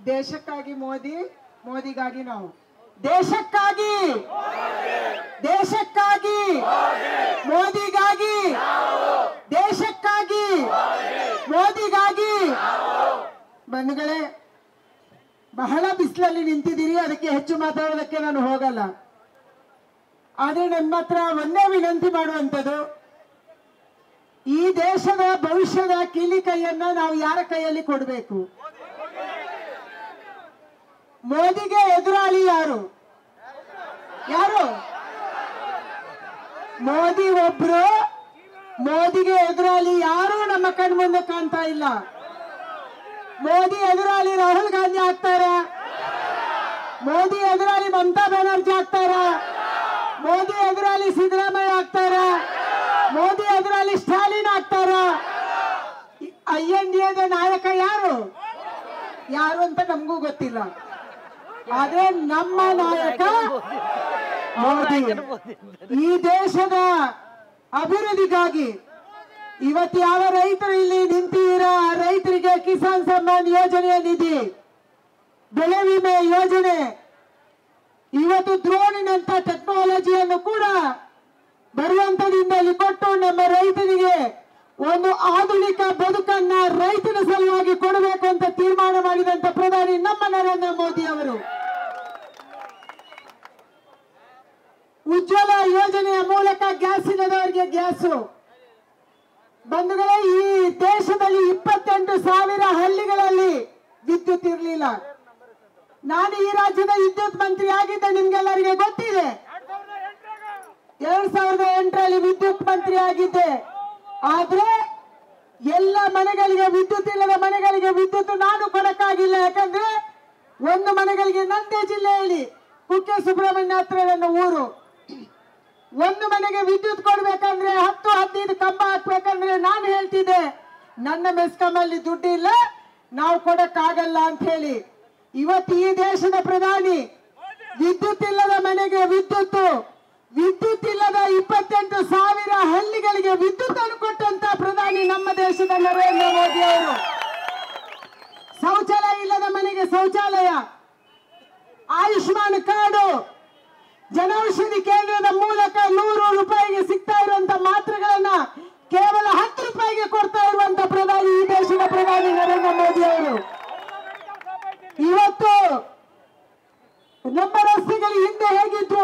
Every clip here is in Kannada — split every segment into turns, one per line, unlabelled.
ದೇಶಕ್ಕಾಗಿ ಮೋದಿ ಮೋದಿಗಾಗಿ ನಾವು ದೇಶಕ್ಕಾಗಿ ದೇಶಕ್ಕಾಗಿ ಮೋದಿಗಾಗಿ ದೇಶಕ್ಕಾಗಿ ಮೋದಿಗಾಗಿ ಬಂಧುಗಳೇ ಬಹಳ ಬಿಸಿಲಲ್ಲಿ ನಿಂತಿದ್ದೀರಿ ಅದಕ್ಕೆ ಹೆಚ್ಚು ಮಾತಾಡೋದಕ್ಕೆ ನಾನು ಹೋಗಲ್ಲ ಆದ್ರೆ ನಮ್ಮ ಹತ್ರ ಒಂದೇ ವಿನಂತಿ ಮಾಡುವಂಥದ್ದು ಈ ದೇಶದ ಭವಿಷ್ಯದ ಕೀಲಿ ಕೈಯನ್ನ ನಾವು ಯಾರ ಕೈಯಲ್ಲಿ ಕೊಡಬೇಕು ಮೋದಿಗೆ ಎದುರಾಳಿ ಯಾರು ಯಾರು ಮೋದಿ ಒಬ್ರು ಮೋದಿಗೆ ಎದುರಾಳಿ ಯಾರು ನಮ್ಮ ಕಣ್ಮುಂದೆ ಕಾಣ್ತಾ ಇಲ್ಲ ಮೋದಿ ಎದುರಾಳಿ ರಾಹುಲ್ ಗಾಂಧಿ ಆಗ್ತಾರ ಮೋದಿ ಎದುರಾಳಿ ಮಮತಾ ಬ್ಯಾನರ್ಜಿ ಆಗ್ತಾರ ಮೋದಿ ಎದುರಾಳಿ ಸಿದ್ದರಾಮಯ್ಯ ಆಗ್ತಾರ ಮೋದಿ ಎದುರಾಳಿ ಸ್ಟಾಲಿನ್ ಆಗ್ತಾರ ಐ ಎನ್ ಡಿ ಎದ ನಾಯಕ ಯಾರು ಯಾರು ಅಂತ ನಮಗೂ ಗೊತ್ತಿಲ್ಲ ಆದ್ರೆ ನಮ್ಮ ನಾಯಕ ಮೋದಿ ಈ ದೇಶದ ಅಭಿವೃದ್ಧಿಗಾಗಿ ಇವತ್ತು ಯಾವ ರೈತರು ಇಲ್ಲಿ ನಿಂತಿದ್ದೀರಾ ಆ ರೈತರಿಗೆ ಕಿಸಾನ್ ಸಮ್ಮಾನ್ ಯೋಜನೆಯ ನಿಧಿ ಬೆಳೆ ವಿಮೆ ಯೋಜನೆ ಇವತ್ತು ಡ್ರೋನಿನಂತ ಟೆಕ್ನಾಲಜಿಯನ್ನು ಕೂಡ ಬರುವಂತದಿಂದಲೇ ಕೊಟ್ಟು ನಮ್ಮ ರೈತರಿಗೆ ಒಂದು ಆಧುನಿಕ ಬದುಕನ್ನ ರೈತನ ಸಲುವಾಗಿ ಕೊಡಬೇಕು ಅಂತ ತೀರ್ಮಾನ ಮಾಡಿದಂತ ಪ್ರಧಾನಿ ನಮ್ಮ ನರೇಂದ್ರ ಮೋದಿ ಅವರು ಉಜ್ವಲ ಯೋಜನೆಯ ಮೂಲಕ ಗ್ಯಾಸ್ ಇಲ್ಲದವರಿಗೆ ಗ್ಯಾಸು ಬಂಧುಗಳೇ ಈ ದೇಶದಲ್ಲಿ ಇಪ್ಪತ್ತೆಂಟು ಸಾವಿರ ಹಳ್ಳಿಗಳಲ್ಲಿ ವಿದ್ಯುತ್ ಇರಲಿಲ್ಲ ನಾನು ಈ ರಾಜ್ಯದ ವಿದ್ಯುತ್ ಮಂತ್ರಿ ಆಗಿದ್ದೆ ನಿಮ್ಗೆಲ್ಲರಿಗೆ ಗೊತ್ತಿದೆ ಎರಡ್ ಸಾವಿರದ ಎಂಟರಲ್ಲಿ ವಿದ್ಯುತ್ ಮಂತ್ರಿ ಆಗಿದ್ದೆ ಆದ್ರೆ ಎಲ್ಲ ಮನೆಗಳಿಗೆ ವಿದ್ಯುತ್ ಇಲ್ಲದ ಮನೆಗಳಿಗೆ ವಿದ್ಯುತ್ ನಾನು ಕೊಡಕ್ಕಾಗಿಲ್ಲ ಯಾಕಂದ್ರೆ ಒಂದು ಮನೆಗಳಿಗೆ ನಂದೇ ಜಿಲ್ಲೆಯಲ್ಲಿ ಕುಕ್ಕೆ ಸುಬ್ರಹ್ಮಣ್ಯ ಹತ್ರ ನನ್ನ ಊರು ಒಂದು ಮನೆಗೆ ವಿದ್ಯುತ್ ಕೊಡ್ಬೇಕಂದ್ರೆ ಹತ್ತು ಹದಿನೈದು ಕಂಬ ಹಾಕ್ಬೇಕಂದ್ರೆ ನಾನು ಹೇಳ್ತಿದ್ದೆ ನನ್ನ ಮೆಸ್ಕಾಂ ಅಲ್ಲಿ ದುಡ್ಡಿಲ್ಲ ನಾವು ಕೊಡಕ್ಕಾಗಲ್ಲ ಅಂತ ಹೇಳಿ ಇವತ್ತು ಈ ದೇಶದ ಪ್ರಧಾನಿ ವಿದ್ಯುತ್ ಇಲ್ಲದ ಮನೆಗೆ ವಿದ್ಯುತ್ ವಿದ್ಯುತ್ ಇಲ್ಲದ ಇಪ್ಪತ್ತೆಂಟು ಸಾವಿರ ಹಳ್ಳಿಗಳಿಗೆ ವಿದ್ಯುತ್ ಅನ್ನು ಕೊಟ್ಟಂತ ಪ್ರಧಾನಿ ನಮ್ಮ ದೇಶದ ನರೇಂದ್ರ ಮೋದಿ ಅವರು ಶೌಚಾಲಯ ಇಲ್ಲದ ಮನೆಗೆ ಶೌಚಾಲಯ ಆಯುಷ್ಮಾನ್ ಕಾರ್ಡು ಜನೌಷಧಿ ಕೇಂದ್ರದ ಮೂಲಕ ನೂರು ರೂಪಾಯಿಗೆ ಸಿಗ್ತಾ ಇರುವಂತ ಮಾತ್ರೆಗಳನ್ನ ಕೇವಲ ಹತ್ತು ರೂಪಾಯಿಗೆ ಕೊಡ್ತಾ ಇರುವಂತ ಪ್ರಧಾನಿ ಈ ದೇಶದ ಪ್ರಧಾನಿ ನರೇಂದ್ರ ಮೋದಿ ಅವರು ಇವತ್ತು ನಮ್ಮ ರಸ್ತೆಗಳು ಹಿಂದೆ ಹೇಗಿದ್ರು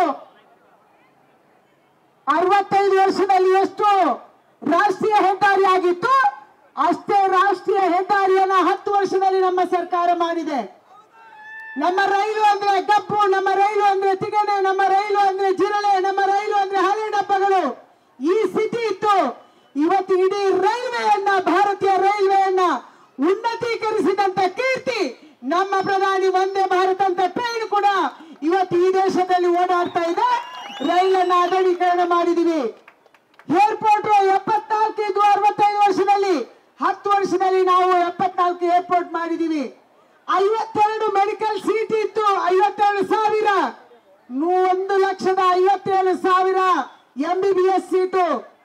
ಅರವತ್ತೈದು ವರ್ಷದಲ್ಲಿ ಎಷ್ಟು ರಾಷ್ಟ್ರೀಯ ಹೆದ್ದಾರಿ ಆಗಿತ್ತು ಅಷ್ಟೇ ರಾಷ್ಟ್ರೀಯ ಹೆದ್ದಾರಿಯನ್ನ ಹತ್ತು ವರ್ಷದಲ್ಲಿ ನಮ್ಮ ಸರ್ಕಾರ ಮಾಡಿದೆ ನಮ್ಮ ರೈಲು ಅಂದ್ರೆ ಕಪ್ಪು ನಮ್ಮ ರೈಲು ಅಂದ್ರೆ ತಿಗಣೆ ನಮ್ಮ ರೈಲು ಅಂದ್ರೆ ಜಿರಳೆ ನಮ್ಮ ರೈಲು ಅಂದ್ರೆ ಹಳೆ ಡಬ್ಬಗಳು ಈ ಸ್ಥಿತಿ ಇತ್ತು ಇವತ್ತು ಇಡೀ ರೈಲ್ವೆಯನ್ನ ಭಾರತೀಯ ರೈಲ್ವೆಯನ್ನ ಉನ್ನತೀಕರಿಸಿದಂತ ಕೀರ್ತಿ ನಮ್ಮ ಪ್ರಧಾನಿ ಒಂದೇ ಭಾರತ ಅಂತ ಟ್ರೈನ್ ಕೂಡ ಇವತ್ತು ಈ ದೇಶದಲ್ಲಿ ಓಡಾಡ್ತಾ ಇದೆ ರೈಲನ್ನ ಆಧುನೀಕರಣ ಮಾಡಿದೀವಿ ಏರ್ಪೋರ್ಟ್ ಎಪ್ಪತ್ನಾಲ್ಕು ಇದು ಅರವತ್ತೈದು ವರ್ಷದಲ್ಲಿ ಹತ್ತು ವರ್ಷದಲ್ಲಿ ನಾವು ಎಪ್ಪತ್ನಾಲ್ಕು ಏರ್ಪೋರ್ಟ್ ಮಾಡಿದೀವಿ ಐವತ್ತೆರಡು ಮೆಡಿಕಲ್ ಸೀಟ್ ಇತ್ತು ಐವತ್ತೆರಡು ಸಾವಿರ ನೂ- ಒಂದು ಲಕ್ಷದ ಐವತ್ತೇಳು ಸಾವಿರ M B B S seat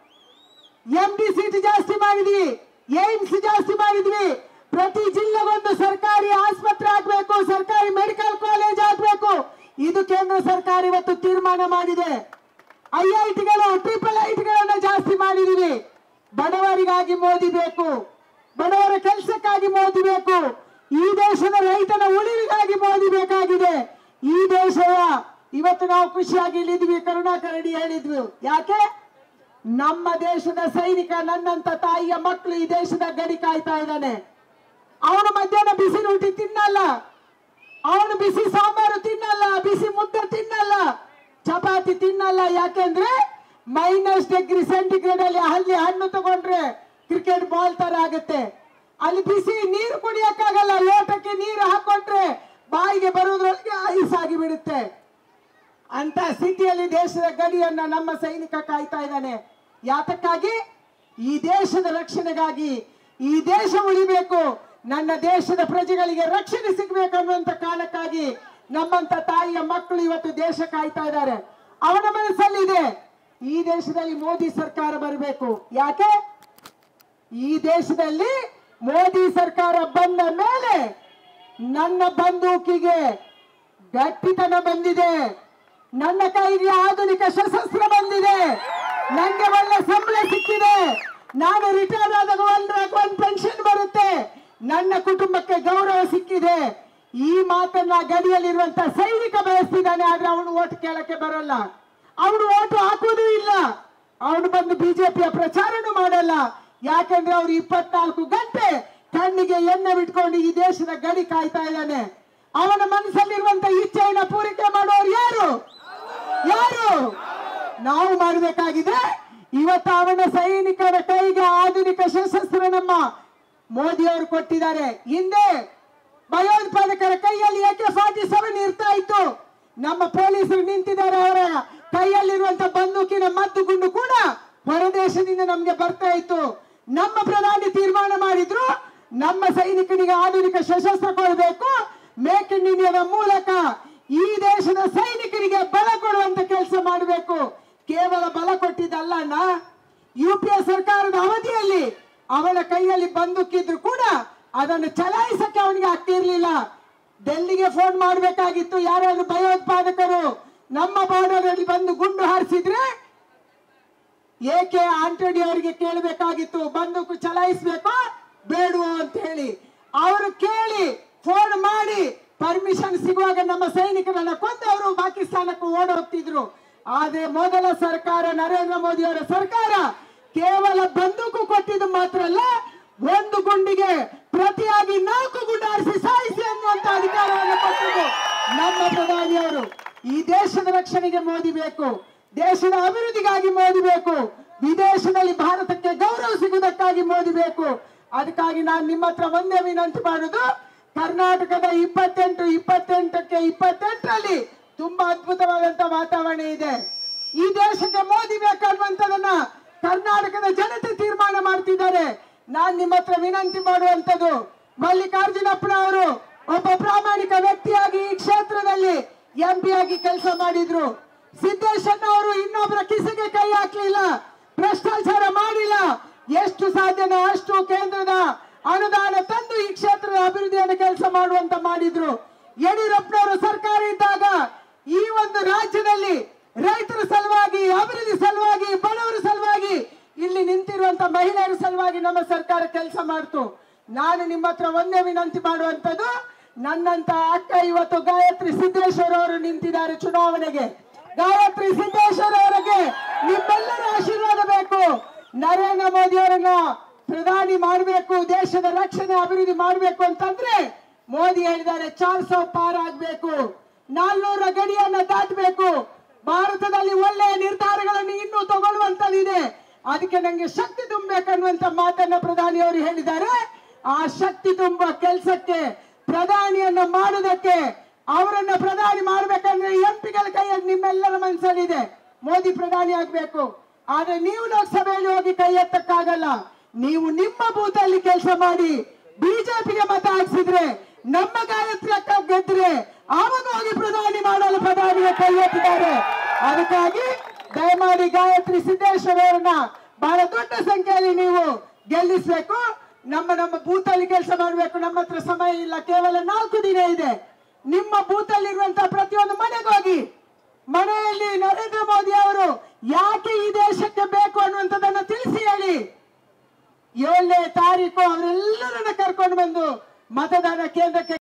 M D seat ಜಾಸ್ತಿ ಮಾಡಿದ್ವಿ ಏಮ್ಸ್ ಜಾಸ್ತಿ ಮಾಡಿದ್ವಿ ಪ್ರತಿ ಜಿಲ್ಲೆಗೊಂದು ಸರ್ಕಾರಿ ಆಸ್ಪತ್ರೆ ಆಗ್ಬೇಕು ಸರ್ಕಾರಿ ಮೆಡಿಕಲ್ ಕಾಲೇಜ್ ಆಗ್ಬೇಕು ಇದು ಕೇಂದ್ರ ಸರ್ಕಾರ ಇವತ್ತು ತೀರ್ಮಾನ ಮಾಡಿದೆ ಐ ಐ ಟಿಗಳು ಟ್ರಿಪಲ್ ಐ ಟಿಗಳನ್ನ ಜಾಸ್ತಿ ಮಾಡಿದೀವಿ ಬಡವರಿಗಾಗಿ ಮೋದಿ ಬೇಕು ಬಡವರ ಕೆಲಸಕ್ಕಾಗಿ ಮೋದಿ ಬೇಕು ಈ ದೇಶದ ರೈತನ ಉಳಿವಿಗಾಗಿ ಮೋದಿ ಬೇಕಾಗಿದೆ ಈ ದೇಶದ ಇವತ್ತು ನಾವು ಖುಷಿಯಾಗಿ ಇಲ್ಲಿದ್ವಿ ಕರುಣಾಕರಣಿ ಹೇಳಿದ್ವಿ ಯಾಕೆ ನಮ್ಮ ದೇಶದ ಸೈನಿಕ ನನ್ನಂತ ತಾಯಿಯ ಮಕ್ಕಳು ಈ ದೇಶದ ಗಡಿ ಕಾಯ್ತಾ ಇದ್ದಾನೆ ಅವನು ಮಧ್ಯಾಹ್ನ ಬಿಸಿ ರೊಟ್ಟಿ ತಿನ್ನಲ್ಲ ಅವನು ಬಿಸಿ ಸಾಂಬಾರು ತಿನ್ನಲ್ಲ ಬಿಸಿ ಮುದ್ದೆ ತಿನ್ನಲ್ಲ ಚಪಾತಿ ತಿನ್ನಲ್ಲ ಯಾಕೆಂದ್ರೆ ಮೈನಸ್ ಡಿಗ್ರಿ ಸೆಂಟಿಗ್ರೇಡ್ ಅಲ್ಲಿ ಅಲ್ಲಿ ಹಣ್ಣು ತಗೊಂಡ್ರೆ ಕ್ರಿಕೆಟ್ ಬಾಲ್ ತರ ಆಗುತ್ತೆ ಅಲ್ಲಿ ಬಿಸಿ ನೀರು ಕುಡಿಯಕ್ಕಾಗಲ್ಲ ಲೋಟಕ್ಕೆ ನೀರು ಹಾಕೊಂಡ್ರೆ ಬಾಯಿಗೆ ಬರುವುದ್ರೊಳಗೆ ಐಸ್ ಆಗಿ ಬಿಡುತ್ತೆ ಅಂತ ಸ್ಥಿತಿಯಲ್ಲಿ ದೇಶದ ಗಡಿಯನ್ನ ನಮ್ಮ ಸೈನಿಕ ಕಾಯ್ತಾ ಇದ್ದಾನೆ ಯಾತಕ್ಕಾಗಿ ಈ ದೇಶದ ರಕ್ಷಣೆಗಾಗಿ ಈ ದೇಶ ಉಳಿಬೇಕು ನನ್ನ ದೇಶದ ಪ್ರಜೆಗಳಿಗೆ ರಕ್ಷಣೆ ಸಿಗ್ಬೇಕು ಅನ್ನುವಂತ ಕಾರಣಕ್ಕಾಗಿ ನಮ್ಮಂತ ತಾಯಿಯ ಮಕ್ಕಳು ಇವತ್ತು ದೇಶ ಕಾಯ್ತಾ ಇದ್ದಾರೆ ಅವನ ಮನಸ್ಸಲ್ಲಿದೆ ಈ ದೇಶದಲ್ಲಿ ಮೋದಿ ಸರ್ಕಾರ ಬರಬೇಕು ಯಾಕೆ ಈ ದೇಶದಲ್ಲಿ ಮೋದಿ ಸರ್ಕಾರ ಬಂದ ಮೇಲೆ ನನ್ನ ಬಂದೂಕಿಗೆ ಗಟ್ಟಿತನ ಬಂದಿದೆ ನನ್ನ ಕೈಗೆ ಆಧುನಿಕ ಸಶಸ್ತ್ರ ಬಂದಿದೆ ನಂಗೆ ಒಳ್ಳೆ ಸಂಬಳ ಸಿಕ್ಕಿದೆ ನಾನು ರಿಟೈರ್ ಆದಾಗ ಒಂದ್ ಒಂದ್ ಪೆನ್ಷನ್ ಬರುತ್ತೆ ನನ್ನ ಕುಟುಂಬಕ್ಕೆ ಗೌರವ ಸಿಕ್ಕಿದೆ ಈ ಮಾತನ್ನ ಗಡಿಯಲ್ಲಿರುವಂತ ಸೈನಿಕ ಬಯಸ್ತಿದ್ದಾನೆ ಆದ್ರೆ ಅವನು ಓಟ್ ಕೇಳಕ್ಕೆ ಬರಲ್ಲ ಅವನು ಓಟು ಹಾಕುವುದೂ ಇಲ್ಲ ಅವನು ಬಂದು ಬಿಜೆಪಿಯ ಪ್ರಚಾರನೂ ಮಾಡಲ್ಲ ಯಾಕಂದ್ರೆ ಅವ್ರು ಇಪ್ಪತ್ನಾಲ್ಕು ಗಂಟೆ ಕಣ್ಣಿಗೆ ಎಣ್ಣೆ ಬಿಟ್ಕೊಂಡು ಈ ದೇಶದ ಗಡಿ ಕಾಯ್ತಾ ಇದ್ದಾನೆ ಅವನ ಮನಸ್ಸಲ್ಲಿರುವಂತ ಇಚ್ಛೆಯನ್ನ ಪೂರೈಕೆ ಮಾಡೋರು ಯಾರು ಯಾರು ನಾವು ಮಾಡಬೇಕಾಗಿದೆ ಇವತ್ತು ಅವನ ಸೈನಿಕರ ಕೈಗೆ ಆಧುನಿಕ ಸಶಸ್ತ್ರ ನಮ್ಮ ಮೋದಿ ಅವರು ಕೊಟ್ಟಿದ್ದಾರೆ ಹಿಂದೆ ಭಯೋತ್ಪಾದಕರ ಕೈಯಲ್ಲಿ ಎಕೆ ಫಾರ್ಟಿ ಸೆವೆನ್ ಇರ್ತಾ ಇತ್ತು ನಮ್ಮ ಪೊಲೀಸರು ನಿಂತಿದ್ದಾರೆ ಅವರ ಕೈಯಲ್ಲಿರುವಂತ ಬಂದೂಕಿನ ಮದ್ದು ಗುಂಡು ಕೂಡ ಹೊರದೇಶದಿಂದ ನಮ್ಗೆ ಬರ್ತಾ ಇತ್ತು ನಮ್ಮ ಪ್ರಧಾನಿ ತೀರ್ಮಾನ ಮಾಡಿದ್ರು ನಮ್ಮ ಸೈನಿಕನಿಗೆ ಆಧುನಿಕ ಸಶಸ್ತ್ರ ಕೊಡಬೇಕು ಮೇಕ್ ಇನ್ ಇಂಡಿಯಾದ ಮೂಲಕ ಈ ದೇಶದ ಸೈನಿಕರಿಗೆ ಬಲ ಕೊಡುವಂತ ಕೆಲಸ ಮಾಡಬೇಕು ಕೇವಲ ಬಲ ಕೊಟ್ಟಿದ್ದಲ್ಲ ಅಣ್ಣ ಯು ಪಿ ಎ ಸರ್ಕಾರದ ಅವಧಿಯಲ್ಲಿ ಅವನ ಕೈಯಲ್ಲಿ ಬಂದೂಕಿದ್ರು ಕೂಡ ಅದನ್ನು ಚಲಾಯಿಸಕ್ಕೆ ಅವನಿಗೆ ಆಗ್ತಿರ್ಲಿಲ್ಲ ಡೆಲ್ಲಿಗೆ ಫೋನ್ ಮಾಡಬೇಕಾಗಿತ್ತು ಯಾರಾದ್ರೂ ಭಯೋತ್ಪಾದಕರು ನಮ್ಮ ಬಾರ್ಡರ್ ಅಲ್ಲಿ ಬಂದು ಗುಂಡು ಹಾರಿಸಿದ್ರೆ ಏಕೆ ಆಂಟೋನಿ ಅವರಿಗೆ ಕೇಳಬೇಕಾಗಿತ್ತು ಬಂದೂಕು ಚಲಾಯಿಸ್ಬೇಕು ಬೇಡುವ ಅಂತ ಹೇಳಿ ಅವರು ಕೇಳಿ ಫೋನ್ ಮಾಡಿ ಪರ್ಮಿಷನ್ ಸಿಗುವಾಗ ನಮ್ಮ ಸೈನಿಕರನ್ನ ಕೊಂದು ಅವರು ಪಾಕಿಸ್ತಾನಕ್ಕೂ ಓಡ್ ಹೋಗ್ತಿದ್ರು ಆದ್ರೆ ಮೊದಲ ಸರ್ಕಾರ ನರೇಂದ್ರ ಮೋದಿ ಅವರ ಸರ್ಕಾರ ಕೇವಲ ಬಂದೂಕು ಕೊಟ್ಟಿದ್ದು ಮಾತ್ರ ಅಲ್ಲ ಒಂದು ಗುಂಡಿಗೆ ಪ್ರತಿಯಾಗಿ ನಾಲ್ಕು ಗುಂಡು ಹಾರಿಸಿ ಸಾಯಿಸಿ ಅನ್ನುವಂತ ಅಧಿಕಾರವನ್ನು ಕೊಟ್ಟಿದ್ದು ನಮ್ಮ ಪ್ರಧಾನಿಯವರು ಈ ದೇಶದ ರಕ್ಷಣೆಗೆ ಮೋದಿ ಬೇಕು ದೇಶದ ಅಭಿವೃದ್ಧಿಗಾಗಿ ಮೋದಿ ಬೇಕು ವಿದೇಶದಲ್ಲಿ ಭಾರತಕ್ಕೆ ಗೌರವ ಸಿಗುವುದಕ್ಕಾಗಿ ಮೋದಿ ಬೇಕು ಅದಕ್ಕಾಗಿ ನಾನು ನಿಮ್ಮ ಹತ್ರ ಒಂದೇ ವಿನಂತಿ ಮಾಡುದು ಕರ್ನಾಟಕದ ಇಪ್ಪತ್ತೆಂಟು ಇಪ್ಪತ್ತೆಂಟಕ್ಕೆ ಇಪ್ಪತ್ತೆಂಟರಲ್ಲಿ ತುಂಬಾ ಅದ್ಭುತವಾದಂತ ವಾತಾವರಣ ಇದೆ ಈ ದೇಶಕ್ಕೆ ಮೋದಿ ಬೇಕನ್ನುವಂಥದನ್ನ ಕರ್ನಾಟಕದ ಜನತೆ ತೀರ್ಮಾನ ಮಾಡ್ತಿದ್ದಾರೆ ನಾನ್ ನಿಮ್ಮ ಹತ್ರ ವಿನಂತಿ ಮಾಡುವಂತದ್ದು ಮಲ್ಲಿಕಾರ್ಜುನಪ್ಪನವರು ಒಬ್ಬ ಪ್ರಾಮಾಣಿಕ ವ್ಯಕ್ತಿಯಾಗಿ ಈ ಕ್ಷೇತ್ರದಲ್ಲಿ ಎಂಪಿ ಆಗಿ ಕೆಲಸ ಮಾಡಿದ್ರು ಸಿದ್ದೇಶಣ್ಣ ಅವರು ಇನ್ನೊಬ್ಬರ ಕಿಸೆಗೆ ಕೈ ಹಾಕ್ಲಿಲ್ಲ ಭ್ರಷ್ಟಾಚಾರ ಮಾಡಿಲ್ಲ ಎಷ್ಟು ಸಾಧ್ಯನೋ ಅಷ್ಟು ಕೇಂದ್ರದ ಅನುದಾನ ತಂದು ಈ ಕ್ಷೇತ್ರದ ಅಭಿವೃದ್ಧಿಯನ್ನು ಕೆಲಸ ಮಾಡುವಂತ ಮಾಡಿದ್ರು ಯಡಿಯೂರಪ್ಪನವರು ಸರ್ಕಾರ ಇದ್ದಾಗ ಈ ಒಂದು ರಾಜ್ಯದಲ್ಲಿ ರೈತರ ಸಲುವಾಗಿ ಅಭಿವೃದ್ಧಿ ಸಲುವಾಗಿ ಬಡವರ ಸಲುವಾಗಿ ಇಲ್ಲಿ ನಿಂತಿರುವಂತ ಮಹಿಳೆಯರ ಸಲುವಾಗಿ ನಮ್ಮ ಸರ್ಕಾರ ಕೆಲಸ ಮಾಡ್ತು ನಾನು ನಿಮ್ಮ ಹತ್ರ ಒಂದೇ ವಿನಂತಿ ಮಾಡುವಂತದ್ದು ನನ್ನಂತ ಅಕ್ಕ ಇವತ್ತು ಗಾಯತ್ರಿ ಸಿದ್ದೇಶ್ವರ ಅವರು ನಿಂತಿದ್ದಾರೆ ಚುನಾವಣೆಗೆ ಗಾಯತ್ರಿ ಸಿದ್ದೇಶ್ವರ ಅವರಿಗೆ ನಿಮ್ಮೆಲ್ಲರ ಆಶೀರ್ವಾದ ಬೇಕು ನರೇಂದ್ರ ಮೋದಿ ಅವರನ್ನ ಪ್ರಧಾನಿ ಮಾಡಬೇಕು ದೇಶದ ರಕ್ಷಣೆ ಅಭಿವೃದ್ಧಿ ಮಾಡಬೇಕು ಅಂತಂದ್ರೆ ಮೋದಿ ಹೇಳಿದ್ದಾರೆ ಚಾರ್ ಸೌ ಪಾರ್ ಆಗ್ಬೇಕು ನಾಲ್ನೂರ ಗಡಿಯನ್ನ ದಾಟಬೇಕು ಭಾರತದಲ್ಲಿ ಒಳ್ಳೆಯ ನಿರ್ಧಾರಗಳನ್ನು ಇನ್ನೂ ತಗೊಳ್ಳುವಂತದಿದೆ ಅದಕ್ಕೆ ನಂಗೆ ಶಕ್ತಿ ತುಂಬಬೇಕನ್ನುವಂತ ಮಾತನ್ನ ಪ್ರಧಾನಿ ಅವರು ಹೇಳಿದ್ದಾರೆ ಆ ಶಕ್ತಿ ತುಂಬುವ ಕೆಲಸಕ್ಕೆ ಪ್ರಧಾನಿಯನ್ನ ಮಾಡುವುದಕ್ಕೆ ಅವರನ್ನ ಪ್ರಧಾನಿ ಮಾಡ್ಬೇಕಂದ್ರೆ ಎಂಪಿಗಳ ಕೈಯಲ್ಲಿ ನಿಮ್ಮೆಲ್ಲರ ಮನಸ್ಸಲ್ಲಿದೆ ಮೋದಿ ಪ್ರಧಾನಿ ಆಗ್ಬೇಕು ಆದ್ರೆ ನೀವು ಲೋಕಸಭೆಯಲ್ಲಿ ಹೋಗಿ ಕೈ ಎತ್ತಕ್ಕಾಗಲ್ಲ ನೀವು ನಿಮ್ಮ ಬೂತ್ ಅಲ್ಲಿ ಕೆಲಸ ಮಾಡಿ ಬಿಜೆಪಿಗೆ ಮತ ಹಾಕ್ಸಿದ್ರೆ ನಮ್ಮ ಗಾಯತ್ರಿ ಅಕ್ಕ ಗೆದ್ರೆ ಆವಾಗ ಹೋಗಿ ಪ್ರಧಾನಿ ಮಾಡಲು ಪ್ರಧಾನಿಗೆ ಕೈ ಎತ್ತಿದ್ದಾರೆ ಅದಕ್ಕಾಗಿ ದಯಮಾಡಿ ಗಾಯತ್ರಿ ಸಿದ್ದೇಶ್ವರ ಅವರನ್ನ ಬಹಳ ದೊಡ್ಡ ಸಂಖ್ಯೆಯಲ್ಲಿ ನೀವು ಗೆಲ್ಲಿಸ್ಬೇಕು ನಮ್ಮ ನಮ್ಮ ಬೂತ್ ಅಲ್ಲಿ ಕೆಲಸ ಮಾಡಬೇಕು ನಮ್ಮ ಹತ್ರ ಸಮಯ ಇಲ್ಲ ಕೇವಲ ನಾಲ್ಕು ದಿನ ಇದೆ ನಿಮ್ಮ ಬೂತ್ ಅಲ್ಲಿರುವಂತಹ ಪ್ರತಿಯೊಂದು ಮನೆಗೆ ಹೋಗಿ ಮನೆಯಲ್ಲಿ ನರೇಂದ್ರ ಮೋದಿ ಅವರು ಯಾಕೆ ಈ ದೇಶಕ್ಕೆ ಬೇಕು ಅನ್ನುವಂಥದ್ದನ್ನ ತಿಳಿಸಿ ಹೇಳಿ ಏಳನೇ ತಾರೀಕು ಅವರೆಲ್ಲರನ್ನ ಕರ್ಕೊಂಡು ಬಂದು ಮತದಾನ ಕೇಂದ್ರಕ್ಕೆ